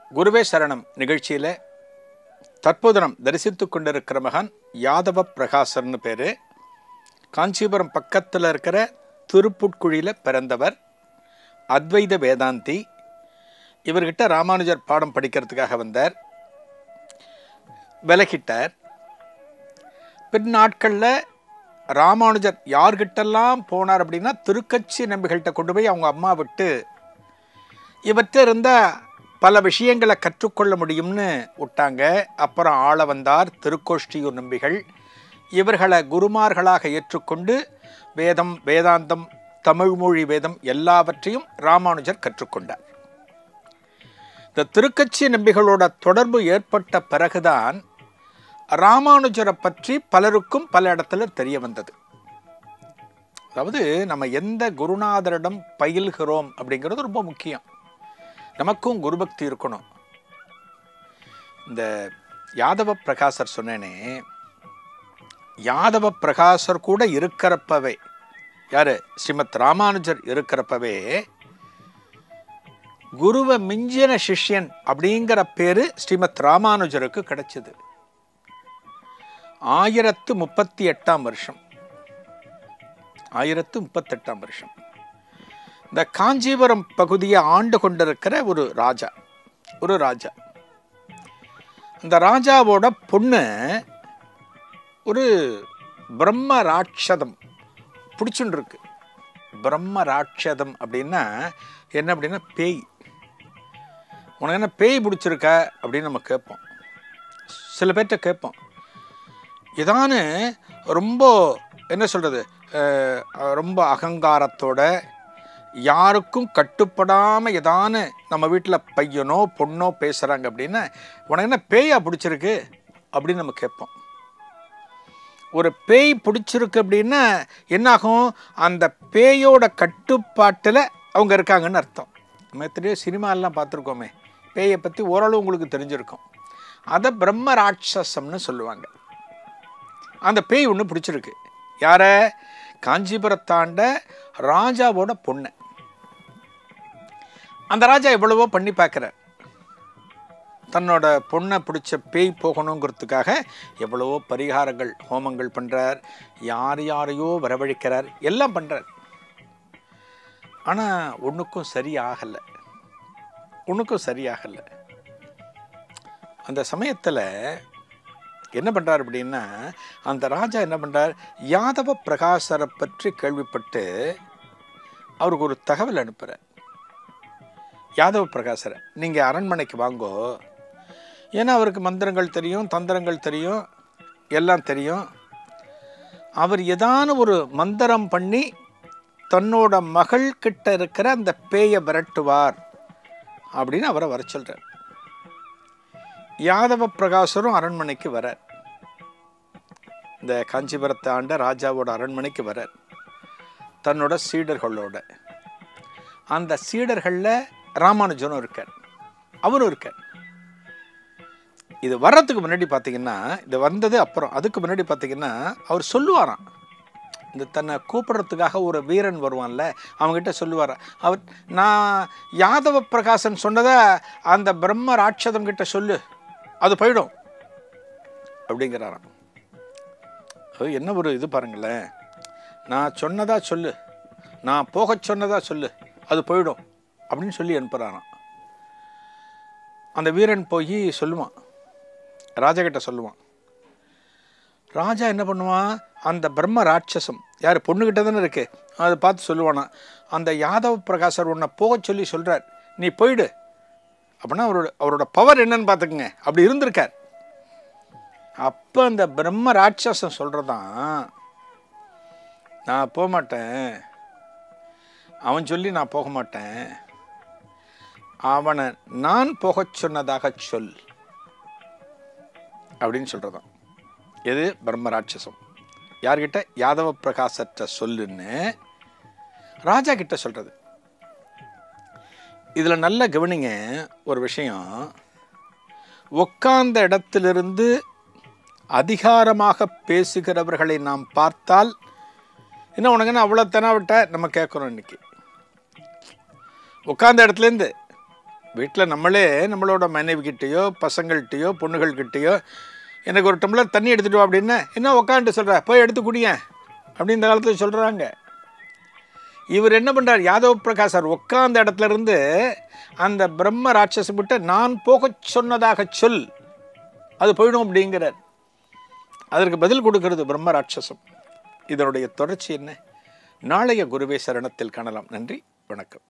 குருவே சரணம் நிகழ்ச்சியில் தற்போது நாம் தரிசித்து கொண்டிருக்கிற மகான் யாதவ பிரகாசர்னு பேர் காஞ்சிபுரம் பக்கத்தில் இருக்கிற திருப்புட்குழியில் பிறந்தவர் அத்வைத வேதாந்தி இவர்கிட்ட ராமானுஜர் பாடம் படிக்கிறதுக்காக வந்தார் விலகிட்டார் பின் நாட்களில் ராமானுஜர் யார்கிட்டெல்லாம் போனார் அப்படின்னா திருக்கட்சி நம்பிகள்கிட்ட கொண்டு போய் அவங்க அம்மா விட்டு இவற்றை இருந்தால் பல விஷயங்களை கற்றுக்கொள்ள முடியும்னு விட்டாங்க அப்புறம் ஆள வந்தார் திருக்கோஷ்டியூர் நம்பிகள் இவர்களை குருமார்களாக ஏற்றுக்கொண்டு வேதம் வேதாந்தம் தமிழ்மொழி வேதம் எல்லாவற்றையும் ராமானுஜர் கற்றுக்கொண்டார் இந்த திருக்கட்சி நம்பிகளோட தொடர்பு ஏற்பட்ட பிறகுதான் ராமானுஜரை பற்றி பலருக்கும் பல இடத்துல தெரிய வந்தது அதாவது நம்ம எந்த குருநாதரிடம் பயில்கிறோம் அப்படிங்கிறது ரொம்ப முக்கியம் நமக்கும் குருபக்தி இருக்கணும் இந்த யாதவ பிரகாசர் சொன்னேனே யாதவ பிரகாசர் கூட இருக்கிறப்பவே யாரு ஸ்ரீமத் ராமானுஜர் இருக்கிறப்பவே குருவை மிஞ்சின சிஷ்யன் அப்படிங்கிற பேரு ஸ்ரீமத் ராமானுஜருக்கு கிடைச்சது ஆயிரத்து முப்பத்தி எட்டாம் வருஷம் ஆயிரத்து முப்பத்தெட்டாம் வருஷம் இந்த காஞ்சிபுரம் பகுதியை ஆண்டு கொண்டிருக்கிற ஒரு ராஜா ஒரு ராஜா இந்த ராஜாவோட பொண்ணு ஒரு பிரம்ம ராட்சதம் பிடிச்சுன்னு இருக்கு பிரம்ம ராட்சதம் அப்படின்னா என்ன அப்படின்னா பேய் உனக்கு என்ன பேய் பிடிச்சிருக்க அப்படின்னு நம்ம கேட்போம் சில பேர்கிட்ட கேட்போம் இதானு ரொம்ப என்ன சொல்கிறது ரொம்ப அகங்காரத்தோட யாருக்கும் கட்டுப்படாமல் ஏதானு நம்ம வீட்டில் பையனோ பொண்ணோ பேசுகிறாங்க அப்படின்னா உனக்கு என்ன பேயா பிடிச்சிருக்கு அப்படின்னு நம்ம கேட்போம் ஒரு பேய் பிடிச்சிருக்கு அப்படின்னா என்னாகும் அந்த பேயோட கட்டுப்பாட்டில் அவங்க இருக்காங்கன்னு அர்த்தம் நம்ம எத்தனையோ சினிமாலாம் பார்த்துருக்கோமே பேயை பற்றி ஓரளவு உங்களுக்கு தெரிஞ்சிருக்கும் அதை பிரம்ம ராட்சசம்னு சொல்லுவாங்க அந்த பேய் ஒன்று பிடிச்சிருக்கு யார காஞ்சிபுரத்தாண்ட ராஜாவோட பொண்ணு அந்த ராஜா எவ்வளவோ பண்ணி பார்க்குறார் தன்னோட பொண்ணை பிடிச்ச பேய் போகணுங்கிறதுக்காக எவ்வளவோ பரிகாரங்கள் ஹோமங்கள் பண்ணுறார் யார் யாரையோ வரவழைக்கிறார் எல்லாம் பண்ணுறார் ஆனால் ஒன்றுக்கும் சரியாகலை ஒன்றுக்கும் சரியாகலை அந்த சமயத்தில் என்ன பண்ணுறார் அப்படின்னா அந்த ராஜா என்ன பண்ணுறார் யாதவ பிரகாசரை பற்றி கேள்விப்பட்டு அவருக்கு ஒரு தகவல் அனுப்புகிறார் யாதவ பிரகாசரை நீங்கள் அரண்மனைக்கு வாங்கோ ஏன்னா அவருக்கு மந்திரங்கள் தெரியும் தந்திரங்கள் தெரியும் எல்லாம் தெரியும் அவர் ஏதான ஒரு மந்திரம் பண்ணி தன்னோட மகள் கிட்ட இருக்கிற அந்த பேயை விரட்டுவார் அப்படின்னு அவரை வர சொல்கிறார் யாதவ பிரகாசரும் அரண்மனைக்கு வரார் இந்த காஞ்சிபுரத்தை ஆண்ட ராஜாவோட அரண்மனைக்கு வரார் தன்னோட சீடர்களோட அந்த சீடர்களில் ராமானுஜனும் இருக்கார் அவரும் இருக்கார் இது வர்றதுக்கு முன்னாடி பார்த்தீங்கன்னா இது வந்தது அப்புறம் அதுக்கு முன்னாடி பார்த்தீங்கன்னா அவர் சொல்லுவாராம் இந்த தன்னை கூப்பிடுறதுக்காக ஒரு வீரன் வருவான்ல அவங்ககிட்ட சொல்லுவார் அவர் நான் யாதவ பிரகாசன் சொன்னதை அந்த பிரம்ம ராட்சதம் கிட்ட சொல்லு அது போயிடும் அப்படிங்கிறாராம் அது என்ன ஒரு இது பாருங்களேன் நான் சொன்னதா சொல்லு நான் போக சொன்னதா சொல்லு அது போயிடும் அப்படின்னு சொல்லி அனுப்புகிறாராம் அந்த வீரன் போய் சொல்லுவான் ராஜா கிட்ட சொல்லுவான் ராஜா என்ன பண்ணுவான் அந்த பிரம்ம ராட்சசம் யார் பொண்ணுக்கிட்ட தானே இருக்கு அதை பார்த்து சொல்லுவானா அந்த யாதவ பிரகாசர் உன்னை போக சொல்லி சொல்கிறார் நீ போயிடு அப்படின்னா அவரோட அவரோட பவர் என்னன்னு பார்த்துக்குங்க அப்படி இருந்திருக்கார் அப்போ அந்த பிரம்ம ராட்சசம் சொல்கிறதான் நான் போக மாட்டேன் அவன் சொல்லி நான் போக மாட்டேன் அவனை நான் போகச் சொன்னதாக சொல் அப்படின்னு சொல்கிறதான் எது பிரம்ம ராட்சசம் யார்கிட்ட யாதவ பிரகாசற்ற சொல்லுன்னு ராஜா கிட்ட சொல்கிறது இதில் நல்ல கவனிங்க ஒரு விஷயம் உட்கார்ந்த இடத்திலிருந்து அதிகாரமாக பேசுகிறவர்களை நாம் பார்த்தால் என்ன உனக்குன்னு அவ்வளோ தெனாவிட்ட நம்ம கேட்குறோம் இன்னைக்கு உட்கார்ந்த இடத்துலேருந்து வீட்டில் நம்மளே நம்மளோட மனைவி கிட்டேயோ பசங்கள்கிட்டயோ பொண்ணுகள்கிட்டயோ எனக்கு ஒரு டம்ளர் தண்ணி எடுத்துட்டு வா அப்படின்னா என்ன உக்காண்டு சொல்கிற போய் எடுத்து குடியேன் அப்படின்னு இந்த காலத்தில் சொல்கிறாங்க இவர் என்ன பண்ணுறார் யாதவ் பிரகாஷ் சார் உட்காந்த இடத்துல இருந்து அந்த பிரம்ம ராட்சச விட்டு நான் போகச் சொன்னதாக சொல் அது போயிடும் அப்படிங்கிறார் அதற்கு பதில் கொடுக்கிறது பிரம்ம ராட்சசம் இதனுடைய தொடர்ச்சி என்ன நாளைய குருவே சரணத்தில் காணலாம் நன்றி வணக்கம்